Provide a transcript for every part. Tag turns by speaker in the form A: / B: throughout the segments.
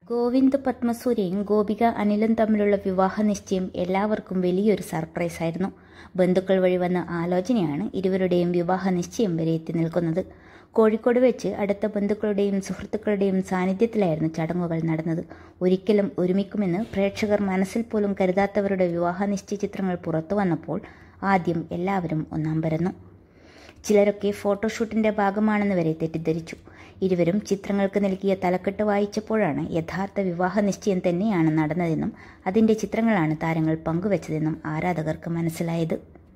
A: ഗോവിന്ദ് പത്മസൂര്യയും ഗോപിക അനിലും തമ്മിലുള്ള വിവാഹ നിശ്ചയം എല്ലാവർക്കും വലിയൊരു സർപ്രൈസായിരുന്നു ബന്ധുക്കൾ വഴി വന്ന ആലോചനയാണ് ഇരുവരുടെയും വിവാഹ നിശ്ചയം വരെ എത്തി നിൽക്കുന്നത് കോഴിക്കോട് വെച്ച് അടുത്ത ബന്ധുക്കളുടെയും സുഹൃത്തുക്കളുടെയും സാന്നിധ്യത്തിലായിരുന്നു ചടങ്ങുകൾ നടന്നത് ഒരിക്കലും ഒരുമിക്കുമെന്ന് പ്രേക്ഷകർ മനസ്സിൽ പോലും കരുതാത്തവരുടെ വിവാഹ നിശ്ചയ ചിത്രങ്ങൾ പുറത്തു വന്നപ്പോൾ ആദ്യം എല്ലാവരും ഒന്നാമ്പരന്നു ചിലരൊക്കെ ഫോട്ടോഷൂട്ടിന്റെ ഭാഗമാണെന്ന് വരെ തെറ്റിദ്ധരിച്ചു ഇരുവരും ചിത്രങ്ങൾക്ക് നൽകിയ തലക്കെട്ട് വായിച്ചപ്പോഴാണ് യഥാർത്ഥ വിവാഹ നിശ്ചയം തന്നെയാണ് നടന്നതെന്നും അതിന്റെ ചിത്രങ്ങളാണ് താരങ്ങൾ പങ്കുവച്ചതെന്നും ആരാധകർക്ക് മനസ്സിലായത്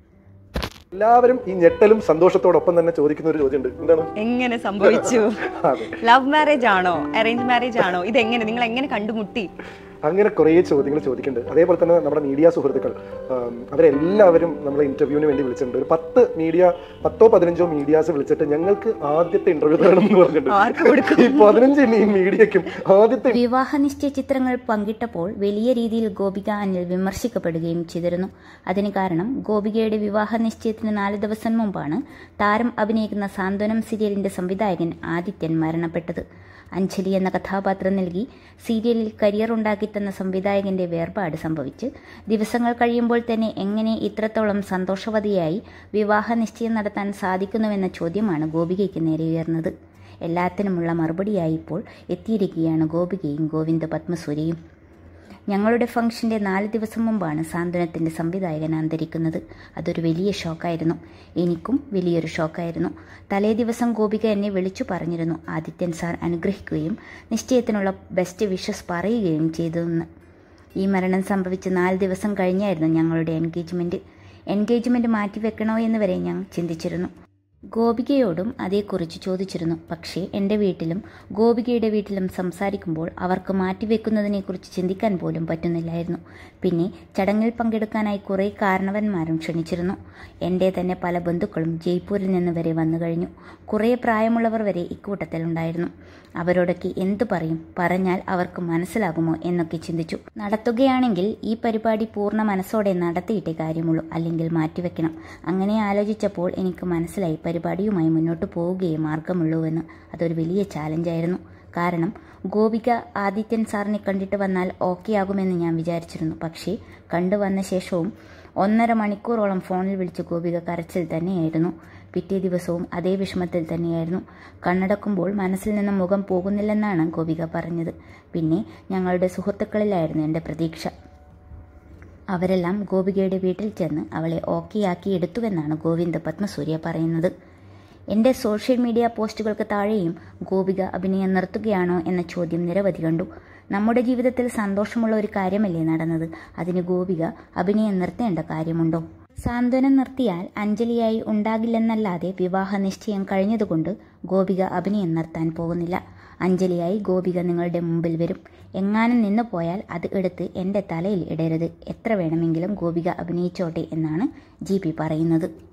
B: എല്ലാവരും ഈ ഞെട്ടലും സന്തോഷത്തോടൊപ്പം തന്നെ ചോദിക്കുന്ന ഒരു ചോദ്യമുണ്ട് എന്താണ്
C: എങ്ങനെ സംഭവിച്ചു
B: അതെ
C: ലവ് മാരേജ് ആണോ അറേഞ്ച് മാരേജ് ആണോ ഇതെങ്ങനെ നിങ്ങൾ എങ്ങനെ കണ്ടുമുട്ടി
B: അങ്ങനെ കുറേ ചോദ്യങ്ങൾ ചോദിക്കുന്നുണ്ട് അതേപോലെ തന്നെ നമ്മുടെ മീഡിയ സുഹൃത്തുക്കൾ ആം, അവരെല്ലാവരും നമ്മളെ ഇന്റർവ്യൂവിന് വേണ്ടി വിളിച്ചിട്ടുണ്ട് ഒരു പത്ത് മീഡിയ പത്തോ പതിനഞ്ചോ മീഡിയാസ് വിളിച്ചിട്ട് ഞങ്ങൾക്ക് ആദ്യത്തെ ഇന്റർവ്യൂ തരണം എന്ന്
C: ആർക്ക്
B: പറഞ്ഞിട്ടുണ്ട് ഈ പതിനഞ്ച് ഈ മീഡിയക്കും ആദ്യത്തെ
A: വിവാഹ നിശ്ചയ ചിത്രങ്ങൾ പങ്കിട്ടപ്പോൾ വലിയ രീതിയിൽ ഗോപിക അനിൽ വിമർശിക്കപ്പെടുകയും ചെയ്തിരുന്നു അതിന് കാരണം ഗോപികയുടെ വിവാഹ നിശ്ചയത്തിന് നാല് ദിവസം മുമ്പാണ് താരം അഭിനയിക്കുന്ന സാന്ത്വനം സീരിയലിന്റെ സംവിധായകൻ ആദിത്യൻ മരണപ്പെട്ടത് അഞ്ജലി എന്ന കഥാപാത്രം നൽകി സീരിയലിൽ കരിയർ ഉണ്ടാക്കിത്തന്ന സംവിധായകന്റെ വേർപാട് സംഭവിച്ച് ദിവസങ്ങൾ കഴിയുമ്പോൾ തന്നെ എങ്ങനെ ഇത്രത്തോളം സന്തോഷവതിയായി വിവാഹ നിശ്ചയം നടത്താൻ സാധിക്കുന്നുവെന്ന ചോദ്യമാണ് ഗോപികയ്ക്ക് നേരെ ഉയർന്നത് എല്ലാത്തിനുമുള്ള മറുപടിയായി ഇപ്പോൾ എത്തിയിരിക്കുകയാണ് ഗോപികയും ഗോവിന്ദ പത്മസൂര്യയും ഞങ്ങളുടെ ഫംഗ്ഷന്റെ നാല് ദിവസം മുമ്പാണ് സാന്ത്വനത്തിന്റെ സംവിധായകൻ അന്തരിക്കുന്നത് അതൊരു വലിയ ഷോക്കായിരുന്നു എനിക്കും വലിയൊരു ഷോക്കായിരുന്നു തലേ ദിവസം ഗോപിക എന്നെ വിളിച്ചു പറഞ്ഞിരുന്നു ആദിത്യൻ സാർ അനുഗ്രഹിക്കുകയും നിശ്ചയത്തിനുള്ള ബെസ്റ്റ് വിഷസ് പറയുകയും ചെയ്തുവെന്ന് ഈ മരണം സംഭവിച്ച് നാല് ദിവസം കഴിഞ്ഞായിരുന്നു ഞങ്ങളുടെ എൻഗേജ്മെന്റ് എൻഗേജ്മെന്റ് മാറ്റിവെക്കണോ എന്ന് വരെ ഞാൻ ചിന്തിച്ചിരുന്നു ഗോപികയോടും അതേക്കുറിച്ച് ചോദിച്ചിരുന്നു പക്ഷേ എൻ്റെ വീട്ടിലും ഗോപികയുടെ വീട്ടിലും സംസാരിക്കുമ്പോൾ അവർക്ക് മാറ്റിവെക്കുന്നതിനെക്കുറിച്ച് ചിന്തിക്കാൻ പോലും പറ്റുന്നില്ലായിരുന്നു പിന്നെ ചടങ്ങിൽ പങ്കെടുക്കാനായി കുറേ കാരണവന്മാരും ക്ഷണിച്ചിരുന്നു എൻ്റെ തന്നെ പല ബന്ധുക്കളും ജയ്പൂരിൽ നിന്ന് വരെ വന്നു കഴിഞ്ഞു കുറേ പ്രായമുള്ളവർ വരെ ഇക്കൂട്ടത്തിലുണ്ടായിരുന്നു അവരോടൊക്കെ എന്തു പറയും പറഞ്ഞാൽ അവർക്ക് മനസ്സിലാകുമോ എന്നൊക്കെ ചിന്തിച്ചു നടത്തുകയാണെങ്കിൽ ഈ പരിപാടി പൂർണ്ണ മനസ്സോടെ നടത്തിയിട്ടേ കാര്യമുള്ളൂ അല്ലെങ്കിൽ മാറ്റിവെക്കണം അങ്ങനെ ആലോചിച്ചപ്പോൾ എനിക്ക് മനസ്സിലായി പരിപാടിയുമായി മുന്നോട്ട് പോവുകയേ മാർഗമുള്ളൂവെന്ന് അതൊരു വലിയ ചാലഞ്ചായിരുന്നു കാരണം ഗോപിക ആദിത്യൻ സാറിനെ കണ്ടിട്ട് വന്നാൽ ഓക്കെ ആകുമെന്ന് ഞാൻ വിചാരിച്ചിരുന്നു പക്ഷേ കണ്ടുവന്ന ശേഷവും ഒന്നര മണിക്കൂറോളം ഫോണിൽ വിളിച്ച് ഗോപിക കരച്ചിൽ തന്നെയായിരുന്നു പിറ്റേ ദിവസവും അതേ വിഷമത്തിൽ തന്നെയായിരുന്നു കണ്ണടക്കുമ്പോൾ മനസ്സിൽ നിന്ന് മുഖം പോകുന്നില്ലെന്നാണ് ഗോപിക പറഞ്ഞത് പിന്നെ ഞങ്ങളുടെ സുഹൃത്തുക്കളിലായിരുന്നു എൻ്റെ പ്രതീക്ഷ അവരെല്ലാം ഗോപികയുടെ വീട്ടിൽ ചെന്ന് അവളെ ഓക്കെയാക്കി എടുത്തുവെന്നാണ് ഗോവിന്ദ് പത്മസൂര്യ പറയുന്നത് എൻ്റെ സോഷ്യൽ മീഡിയ പോസ്റ്റുകൾക്ക് താഴെയും ഗോപിക അഭിനയം നിർത്തുകയാണോ എന്ന ചോദ്യം നിരവധി കണ്ടു നമ്മുടെ ജീവിതത്തിൽ സന്തോഷമുള്ള ഒരു കാര്യമല്ലേ നടന്നത് അതിന് ഗോപിക അഭിനയം നിർത്തേണ്ട കാര്യമുണ്ടോ സാന്ത്വനം നിർത്തിയാൽ അഞ്ജലിയായി ഉണ്ടാകില്ലെന്നല്ലാതെ വിവാഹ നിശ്ചയം കഴിഞ്ഞതുകൊണ്ട് ഗോപിക അഭിനയം നിർത്താൻ പോകുന്നില്ല അഞ്ജലിയായി ഗോപിക നിങ്ങളുടെ മുമ്പിൽ വരും എങ്ങാനും നിന്നു പോയാൽ അത് എടുത്ത് എൻ്റെ തലയിൽ ഇടരുത് എത്ര വേണമെങ്കിലും ഗോപിക അഭിനയിച്ചോട്ടെ എന്നാണ് ജി പി പറയുന്നത്